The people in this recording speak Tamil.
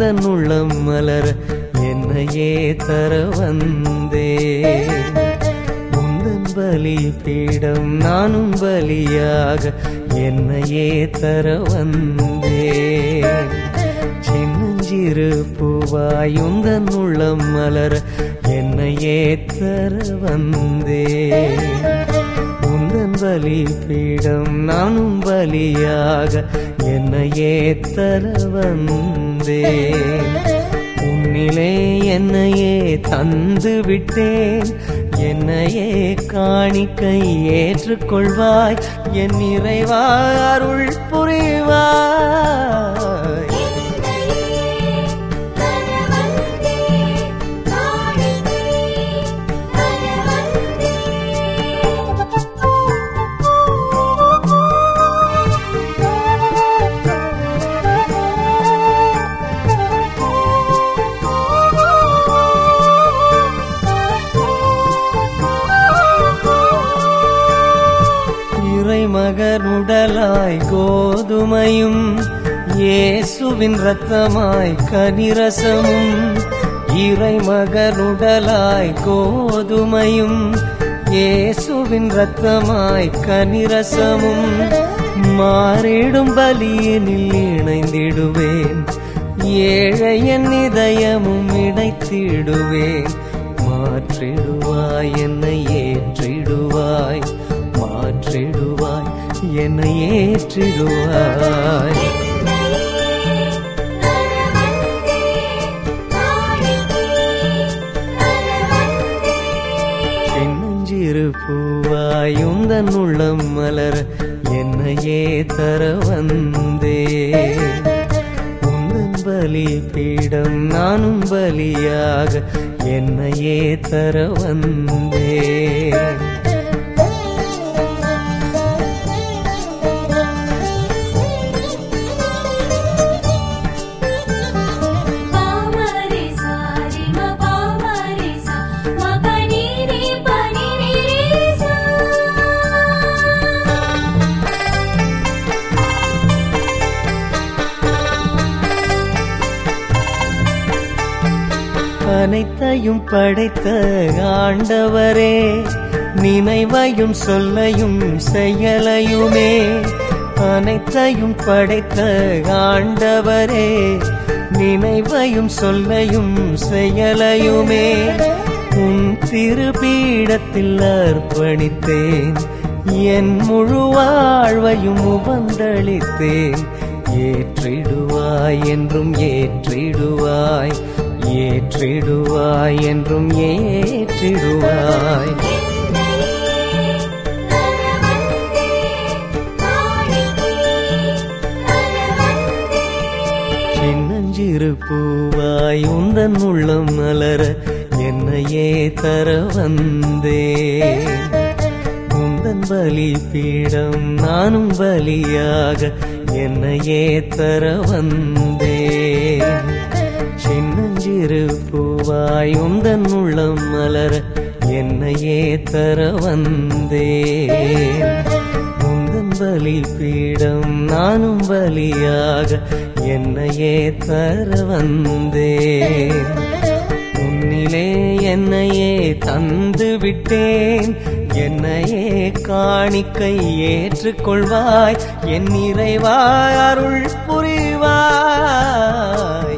உந்தன் உள்ளம் மலர என்னையே தர வந்தே உந்தன் பலி பீடம் நானும் பலியாக என்னையே தர வந்தே சின்னஞ்சிறு பூவாய் உந்தன் உள்ளம் மலர என்னையே தர வந்தே உந்தன் பலி பீடம் நானும் பலியாக என்னையே தர வந்தேன் உன்னிலே என்னையே தந்து விட்டேன் என்னையே காணிக்கை ஏற்றுக்கொள்வாய் என் நிறைவா அருள் புரிவாய் இறைமகனுடலாய் கோதுமையும் இயேசுவின் இரத்தமாய் கனிரசமும் இறைமகனுடலாய் கோதுமையும் இயேசுவின் இரத்தமாய் கனிரசமும் மாறிடும் பலியினில் இணைந்திடுவேன் ஏழையன் இதயமும் இணைத்திடுவேன் மாற்றிடுவாய் என்னை ஏற்றிடுவாய் மாற்றிடுவாய் என்னை ஏற்றிடுவாய் சின்னஞ்சிறு பூவாய் உந்தன் உள்ளம் மலர என்னையே தர வந்தே உந்தன் பலி பீடம் நானும் பலியாக என்னையே தர வந்தே பாமரே சாரி ம பாமரே சா ம பனி ரே பனி ரே சா அனைத்தையும் படைத்த ஆண்டவரே நினைவையும் சொல்லையும் செயலையுமே அனைத்தையும் படைத்த ஆண்டவரே நினைவையும் சொல்லையும் செயலையுமே உன் திருப்பீடத்தில் அர்ப்பணித்தேன் என் முழு வாழ்வையும் உவந்தளித்தேன் ஏற்றிடுவாய் என்றும் ஏற்றிடுவாய் ஏற்றிடுவாய் என்றும் ஏற்றிடுவாய் சின்னஞ்சிறு பூவாய் உந்தன் உள்ளம் மலர என்னையே தர வந்தே உந்தன் பலி பீடம் நானும் பலியாக என்னையே தர வந்தே சின்னஞ்சிறு பூவாய் உந்தன் உள்ளம் மலர என்னையே தர வந்தே உந்தன் பலி பீடம் நானும் பலியாக என்னையே தர வந்தேன் உன்னிலே என்னையே தந்து விட்டேன் என்னையே காணிக்கை ஏற்றுக்கொள்வாய் என் நிறைவா அருள் புரிவாய்